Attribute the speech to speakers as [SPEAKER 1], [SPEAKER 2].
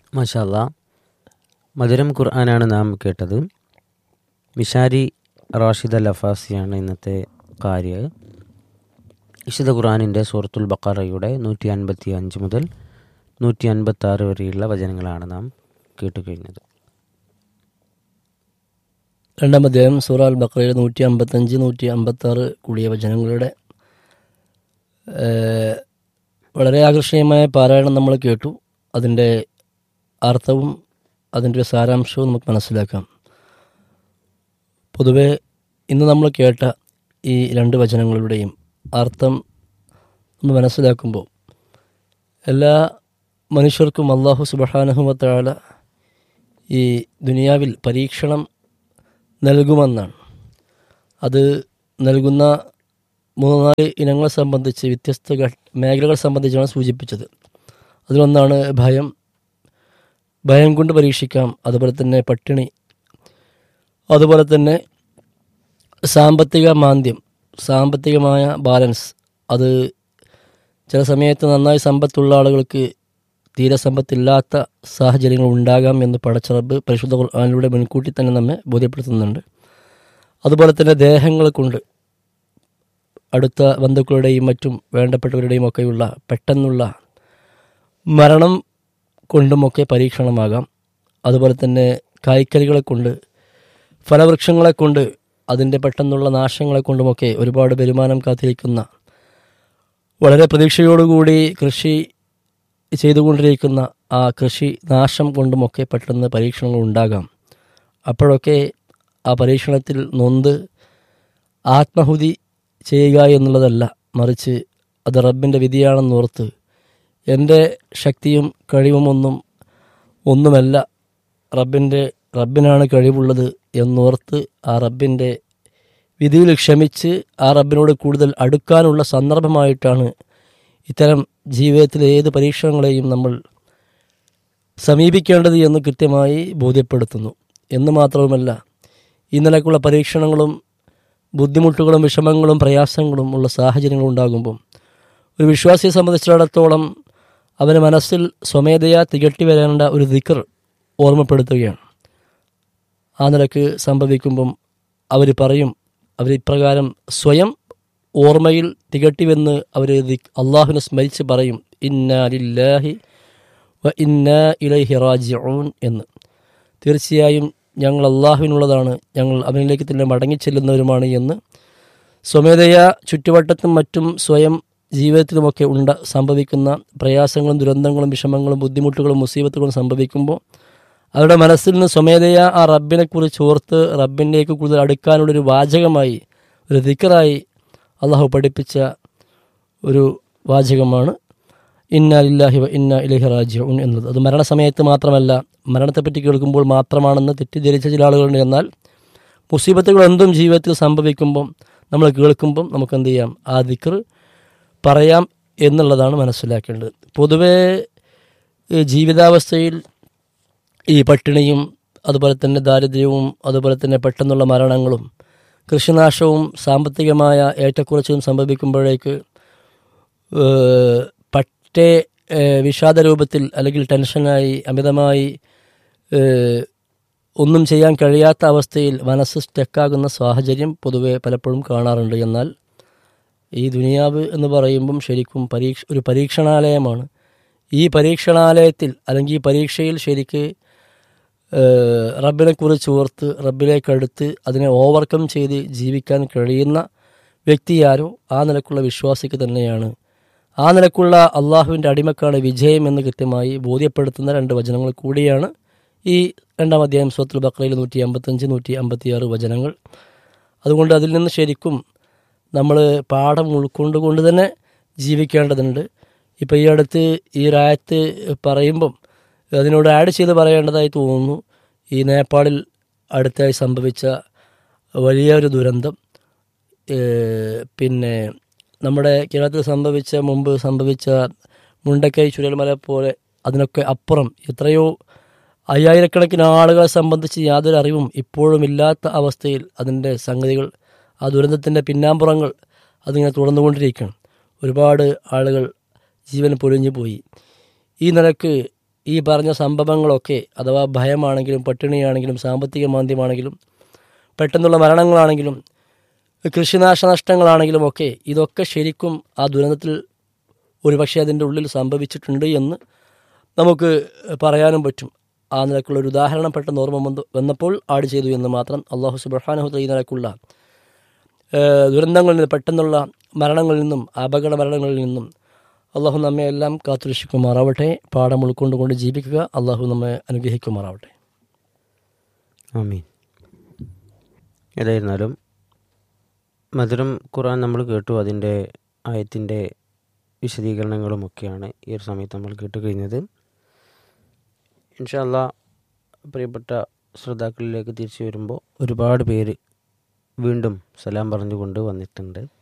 [SPEAKER 1] മാഷാല്ല മധുരം ഖുർആനാണ് നാം കേട്ടത് മിഷാരി റാഷിദ് അൽ അഫാസിയാണ് ഇന്നത്തെ കാര്യ വിശുദ്ധ ഖുർആാനിൻ്റെ സൂറത്തുൽ ബക്കറയുടെ നൂറ്റി അൻപത്തി അഞ്ച് മുതൽ നൂറ്റി അൻപത്തി ആറ് വരെയുള്ള വചനങ്ങളാണ് നാം കേട്ടുകഴിഞ്ഞത്
[SPEAKER 2] രണ്ടാം അധ്യായം സൂറ അൽ ബക്രയുടെ നൂറ്റി അമ്പത്തഞ്ച് നൂറ്റി അമ്പത്തി ആറ് കൂടിയ വചനങ്ങളുടെ ഏഹ്, വളരെ ആകർഷണീയമായ പാരായണം നമ്മൾ കേട്ടു അതിൻ്റെ അർത്ഥവും അതിൻ്റെ ഒരു സാരാംശവും നമുക്ക് മനസ്സിലാക്കാം പൊതുവെ ഇന്ന് നമ്മൾ കേട്ട ഈ രണ്ട് വചനങ്ങളുടെയും അർത്ഥം നമ്മൾ മനസ്സിലാക്കുമ്പോൾ എല്ലാ മനുഷ്യർക്കും അള്ളാഹു സുബഹാനഹുമത്താല ഈ ദുനിയാവിൽ പരീക്ഷണം നൽകുമെന്നാണ് അത് നൽകുന്ന മൂന്ന് നാല് ഇനങ്ങളെ സംബന്ധിച്ച് വ്യത്യസ്ത ഘ- മേഖലകൾ സംബന്ധിച്ചാണ് സൂചിപ്പിച്ചത് അതിലൊന്നാണ് ഭയം ഭയം കൊണ്ട് പരീക്ഷിക്കാം അതുപോലെ തന്നെ പട്ടിണി അതുപോലെ തന്നെ സാമ്പത്തിക മാന്ദ്യം സാമ്പത്തികമായ ബാലൻസ് അത് ചില സമയത്ത് നന്നായി സമ്പത്തുള്ള ആളുകൾക്ക് തീരെ സമ്പത്തില്ലാത്ത സാഹചര്യങ്ങൾ ഉണ്ടാകാം എന്ന് പടച്ചറബ് പരിശുദ്ധ ഖുർആാനിലൂടെ മുൻകൂട്ടി തന്നെ നമ്മെ ബോധ്യപ്പെടുത്തുന്നുണ്ട് അതുപോലെ തന്നെ ദേഹങ്ങൾ കൊണ്ട് അടുത്ത ബന്ധുക്കളുടെയും മറ്റും വേണ്ടപ്പെട്ടവരുടെയും ഒക്കെയുള്ള പെട്ടെന്നുള്ള മരണം കൊണ്ടുമൊക്കെ പരീക്ഷണമാകാം അതുപോലെ തന്നെ കായ്ക്കറികളെ കൊണ്ട് ഫലവൃക്ഷങ്ങളെ കൊണ്ട് അതിൻ്റെ പെട്ടെന്നുള്ള നാശങ്ങളെ കൊണ്ടുമൊക്കെ ഒരുപാട് വരുമാനം കാത്തിരിക്കുന്ന വളരെ പ്രതീക്ഷയോടുകൂടി കൃഷി ചെയ്തുകൊണ്ടിരിക്കുന്ന ആ കൃഷി നാശം കൊണ്ടുമൊക്കെ പെട്ടെന്ന് പരീക്ഷണങ്ങൾ ഉണ്ടാകാം അപ്പോഴൊക്കെ ആ പരീക്ഷണത്തിൽ നൊന്ത് ആത്മഹുതി ചെയ്യുക എന്നുള്ളതല്ല മറിച്ച് അത് റബ്ബിൻ്റെ വിധിയാണെന്നോർത്ത് എൻ്റെ ശക്തിയും കഴിവുമൊന്നും ഒന്നുമല്ല റബ്ബിൻ്റെ റബ്ബിനാണ് കഴിവുള്ളത് എന്നോർത്ത് ആ റബ്ബിൻ്റെ വിധിയിൽ ക്ഷമിച്ച് ആ റബ്ബിനോട് കൂടുതൽ അടുക്കാനുള്ള സന്ദർഭമായിട്ടാണ് ഇത്തരം ജീവിതത്തിലെ ഏത് പരീക്ഷണങ്ങളെയും നമ്മൾ സമീപിക്കേണ്ടത് എന്ന് കൃത്യമായി ബോധ്യപ്പെടുത്തുന്നു എന്ന് മാത്രവുമല്ല ഈ നിലക്കുള്ള പരീക്ഷണങ്ങളും ബുദ്ധിമുട്ടുകളും വിഷമങ്ങളും പ്രയാസങ്ങളും ഉള്ള സാഹചര്യങ്ങൾ ഉണ്ടാകുമ്പോൾ ഒരു വിശ്വാസിയെ സംബന്ധിച്ചിടത്തോളം അവന് മനസ്സിൽ സ്വമേധയാ തികട്ടി വരേണ്ട ഒരു ദിക്കർ ഓർമ്മപ്പെടുത്തുകയാണ് ആ നിലക്ക് സംഭവിക്കുമ്പം അവർ പറയും അവർ ഇപ്രകാരം സ്വയം ഓർമ്മയിൽ തികട്ടിവെന്ന് അവർ അള്ളാഹുവിനെ സ്മരിച്ച് പറയും ഇന്നാ ലില്ലാഹി വ ഇന്നാ ഇലൈഹി റാജിഊൻ എന്ന് തീർച്ചയായും ഞങ്ങൾ അള്ളാഹുവിനുള്ളതാണ് ഞങ്ങൾ അവനിലേക്ക് തന്നെ മടങ്ങിച്ചെല്ലുന്നവരുമാണ് എന്ന് സ്വമേധയാ ചുറ്റുവട്ടത്തും മറ്റും സ്വയം ജീവിതത്തിലുമൊക്കെ ഉണ്ട സംഭവിക്കുന്ന പ്രയാസങ്ങളും ദുരന്തങ്ങളും വിഷമങ്ങളും ബുദ്ധിമുട്ടുകളും മുസീബത്തുകളും സംഭവിക്കുമ്പോൾ അവരുടെ മനസ്സിൽ നിന്ന് സ്വമേധയാ ആ റബ്ബിനെ കുറിച്ച് ഓർത്ത് റബ്ബിലേക്ക് കൂടുതൽ അടുക്കാനുള്ളൊരു വാചകമായി ഒരു ദിക്കറായി അള്ളാഹു പഠിപ്പിച്ച ഒരു വാചകമാണ് ഇന്ന ഇല്ലാഹി വ ഇന്ന ഇലഹി റാജിഉൻ എന്നത് അത് മരണസമയത്ത് മാത്രമല്ല മരണത്തെപ്പറ്റി കേൾക്കുമ്പോൾ മാത്രമാണെന്ന് തെറ്റിദ്ധരിച്ച ചില ആളുകളുണ്ട് എന്നാൽ മുസീബത്തുകൾ എന്തും ജീവിതത്തിൽ സംഭവിക്കുമ്പം നമ്മൾ കേൾക്കുമ്പം നമുക്ക് എന്ത് ചെയ്യാം ആ ദിക്കർ പറയാം എന്നുള്ളതാണ് മനസ്സിലാക്കേണ്ടത് പൊതുവേ ഈ ജീവിതാവസ്ഥയിൽ ഈ പട്ടിണിയും അതുപോലെ തന്നെ ദാരിദ്ര്യവും അതുപോലെ തന്നെ പെട്ടെന്നുള്ള മരണങ്ങളും കൃഷിനാശവും സാമ്പത്തികമായ ഏറ്റക്കുറച്ചിലും സംഭവിക്കുമ്പോഴേക്ക് ഏഹ്, പറ്റേ ഏഹ്, വിഷാദ രൂപത്തിൽ അല്ലെങ്കിൽ ടെൻഷനായി അമിതമായി ഏഹ്, ഒന്നും ചെയ്യാൻ കഴിയാത്ത അവസ്ഥയിൽ മനസ്സ് സ്റ്റക്കാകുന്ന സാഹചര്യം പൊതുവെ പലപ്പോഴും കാണാറുണ്ട് എന്നാൽ ഈ ദുനിയാവ് എന്ന് പറയുമ്പം ശരിക്കും പരീക്ഷ ഒരു പരീക്ഷണാലയമാണ് ഈ പരീക്ഷണാലയത്തിൽ അല്ലെങ്കിൽ ഈ പരീക്ഷയിൽ ശരിക്ക് ഏഹ്, റബ്ബിനെ കുറിച്ച് ഓർത്ത് റബ്ബിലേക്ക് അടുത്ത് അതിനെ ഓവർകം ചെയ്ത് ജീവിക്കാൻ കഴിയുന്ന വ്യക്തിയാരോ ആ നിലക്കുള്ള വിശ്വാസിക്ക് തന്നെയാണ് ആ നിലക്കുള്ള അള്ളാഹുവിൻ്റെ അടിമക്കാണ് വിജയം എന്ന് കൃത്യമായി ബോധ്യപ്പെടുത്തുന്ന രണ്ട് വചനങ്ങൾ കൂടിയാണ് ഈ രണ്ടാം അധ്യായം സ്വത്തുൽ ബക്രയിൽ നൂറ്റി അമ്പത്തഞ്ച് നൂറ്റി അമ്പത്തിയാറ് വചനങ്ങൾ അതുകൊണ്ട് അതിൽ നിന്ന് ശരിക്കും നമ്മൾ പാഠം ഉൾക്കൊണ്ടുകൊണ്ട് തന്നെ ജീവിക്കേണ്ടതുണ്ട് ഇപ്പോൾ ഈ അടുത്ത് ഈ രായത്ത് പറയുമ്പം അതിനോട് ആഡ് ചെയ്ത് പറയേണ്ടതായി തോന്നുന്നു ഈ നേപ്പാളിൽ അടുത്തായി സംഭവിച്ച വലിയൊരു ദുരന്തം ഏഹ് പിന്നെ നമ്മുടെ കേരളത്തിൽ സംഭവിച്ച മുമ്പ് സംഭവിച്ച മുണ്ടക്കൈ ചുരൽമല പോലെ അതിനൊക്കെ അപ്പുറം എത്രയോ അയ്യായിരക്കണക്കിന് ആളുകളെ സംബന്ധിച്ച് യാതൊരു അറിവും ഇപ്പോഴും ഇല്ലാത്ത അവസ്ഥയിൽ അതിൻ്റെ സംഗതികൾ ആ ദുരന്തത്തിൻ്റെ പിന്നാമ്പുറങ്ങൾ അതിങ്ങനെ തുടർന്നുകൊണ്ടിരിക്കുകയാണ് ഒരുപാട് ആളുകൾ ജീവൻ പൊലിഞ്ഞു പോയി ഈ നിലക്ക് ഈ പറഞ്ഞ സംഭവങ്ങളൊക്കെ അഥവാ ഭയമാണെങ്കിലും പട്ടിണിയാണെങ്കിലും സാമ്പത്തിക മാന്ദ്യമാണെങ്കിലും പെട്ടെന്നുള്ള മരണങ്ങളാണെങ്കിലും കൃഷിനാശനഷ്ടങ്ങളാണെങ്കിലും ഒക്കെ ഇതൊക്കെ ശരിക്കും ആ ദുരന്തത്തിൽ ഒരുപക്ഷെ അതിൻ്റെ ഉള്ളിൽ സംഭവിച്ചിട്ടുണ്ട് എന്ന് നമുക്ക് പറയാനും പറ്റും ആ നിലക്കുള്ള ഒരു ഉദാഹരണം പെട്ടെന്ന് ഓർമ്മ വന്നു വന്നപ്പോൾ ആഡ് ചെയ്തു എന്ന് മാത്രം അള്ളാഹു സുബാനഹു ഈ നിലക്കുള്ള ഏഹ്, ദുരന്തങ്ങളിൽ നിന്ന് പെട്ടെന്നുള്ള മരണങ്ങളിൽ നിന്നും അപകട മരണങ്ങളിൽ നിന്നും അള്ളാഹു നമ്മെ എല്ലാം കാത്തുരക്ഷിക്കുമാറാവട്ടെ പാഠം ഉൾക്കൊണ്ടുകൊണ്ട് ജീവിക്കുക അള്ളാഹു നമ്മെ അനുഗ്രഹിക്കുമാറാവട്ടെ
[SPEAKER 1] ആമീൻ ഏതായിരുന്നാലും മധുരം ഖുർആൻ നമ്മൾ കേട്ടു അതിൻ്റെ ആയത്തിൻ്റെ വിശദീകരണങ്ങളുമൊക്കെയാണ് ഈ ഒരു സമയത്ത് നമ്മൾ കേട്ട് കഴിഞ്ഞത് ഇൻഷാല്ല പ്രിയപ്പെട്ട ശ്രോതാക്കളിലേക്ക് തിരിച്ചു വരുമ്പോൾ ഒരുപാട് പേര് വീണ്ടും സലാം പറഞ്ഞുകൊണ്ട് വന്നിട്ടുണ്ട്